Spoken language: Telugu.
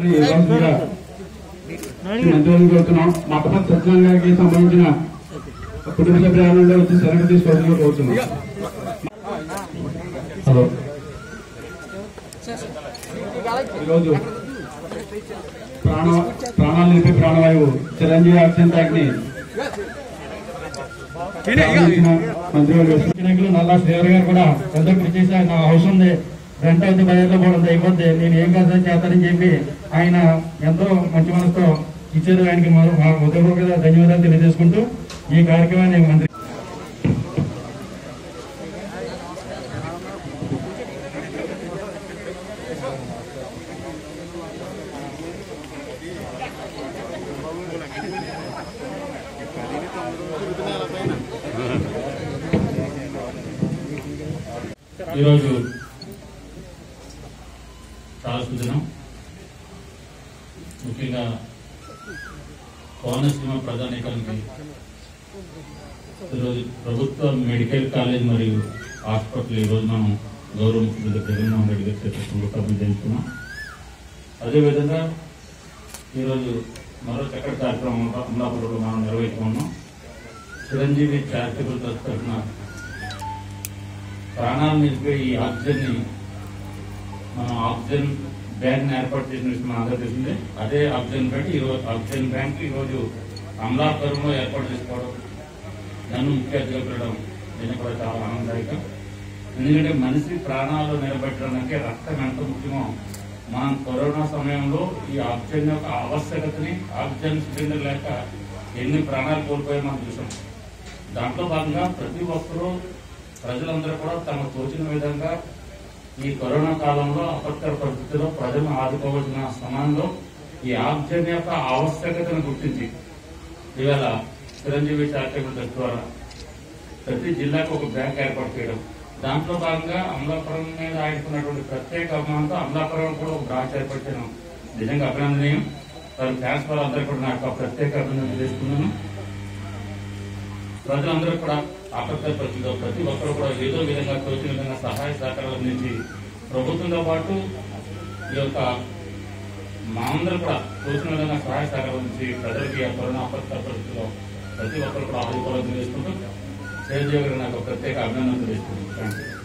అని ఇవ్వాల్సిందిగా మంత్రులను కోరుతున్నాం మఠపతి సత్యనారాయణ గారికి సంబంధించిన కుటుంబ సభ్యులందరూ వచ్చి సెలవు తీసుకోవాలని కోరుతున్నాం హలో ఈరోజు ప్రాణ ప్రాణాలు నిలిపే ప్రాణవాయువు చిరంజీవి ఆక్సిజన్ ట్యాంక్ ని ప్రారంభించిన మంత్రివర్గ నాయకులు నల్లా శ్రీధర్ గారు కూడా ఎంతో కృషి చేసి ఆయన హౌస్ ఉంది రెంట్ అవుతుంది బయటలో కూడా ఉంది అయిపోద్ది నేను ఏం కాదు చేస్తానని చెప్పి ఆయన ఎంతో మంచి మనసుతో ఇచ్చారు ఆయనకి మా- మా ఉదయపూర్వక ధన్యవాదాలు తెలియజేసుకుంటూ ఈ కార్యక్రమాన్ని మంత్రి ఈరోజు చాలా శుభదినం ముఖ్యంగా కోనసీమ ప్రధానికానికి ఈరోజు ప్రభుత్వ మెడికల్ కాలేజ్ మరియు హాస్పిటల్ ఈరోజు మనం గౌరవ ముఖ్యమంత్రి జగన్మోహన్ రెడ్డి గారి చేత శంకుస్థాపన చేయించుకున్నాం అదేవిధంగా ఈరోజు మరో చక్కటి కార్యక్రమం అమలాపురంలో మనం నిర్వహించుకున్నాం చిరంజీవి చారిటబుల్ ట్రస్ట్ తరఫున ప్రాణాలు నిలిపే ఈ ఆక్సిజన్ ని మనం ఆక్సిజన్ బ్యాంక్ ని ఏర్పాటు చేసిన విషయం మన అందరూ తెలిసిందే అదే ఆక్సిజన్ బ్యాంక్ ఈ రోజు ఆక్సిజన్ బ్యాంక్ ఈ రోజు అమలాపురంలో ఏర్పాటు చేసుకోవడం నన్ను ముఖ్య అతిథిగా పిలవడం నేను కూడా చాలా ఆనందదాయకం ఎందుకంటే మనిషి ప్రాణాలు నిలబెట్టడానికి రక్తం ఎంత ముఖ్యమో మనం కరోనా సమయంలో ఈ ఆక్సిజన్ యొక్క ఆవశ్యకతని ఆక్సిజన్ సిలిండర్ లేక ఎన్ని ప్రాణాలు కోల్పోయాయో మనం చూసాం దాంట్లో భాగంగా ప్రతి ఒక్కరూ ప్రజలందరూ కూడా తమ తోచిన విధంగా ఈ కరోనా కాలంలో అపత్కర పరిస్థితుల్లో ప్రజలను ఆదుకోవాల్సిన సమయంలో ఈ ఆక్సిజన్ యొక్క ఆవశ్యకతను గుర్తించి ఇవాళ చిరంజీవి చారిటబుల్ ట్రస్ట్ ద్వారా ప్రతి జిల్లాకు ఒక బ్యాంక్ ఏర్పాటు చేయడం దాంట్లో భాగంగా అమలాపురం మీద ఆయనకున్నటువంటి ప్రత్యేక అభిమానంతో అమలాపురం కూడా ఒక బ్రాంచ్ ఏర్పాటు చేయడం నిజంగా అభినందనీయం వారి ఫ్యాన్స్ వాళ్ళందరూ కూడా నాకు ఆ ప్రత్యేక అభినందన చేసుకున్నాను ప్రజలందరూ కూడా ఆపత్కర పరిస్థితిలో ప్రతి ఒక్కరు కూడా ఏదో విధంగా తోచిన విధంగా సహాయ సహకారాలు అందించి ప్రభుత్వంతో పాటు ఈ యొక్క మా అందరూ కూడా తోచిన విధంగా సహాయ సహకారాలు అందించి ప్రజలకి ఆ కరోనా ఆపత్కర పరిస్థితిలో ప్రతి ఒక్కరు కూడా ఆదుకోవాలని తెలుసుకుంటూ చిరంజీవి గారు నాకు ప్రత్యేక అభినందనలు తెలుసుకుంటున్నాను థ్యాంక్ యూ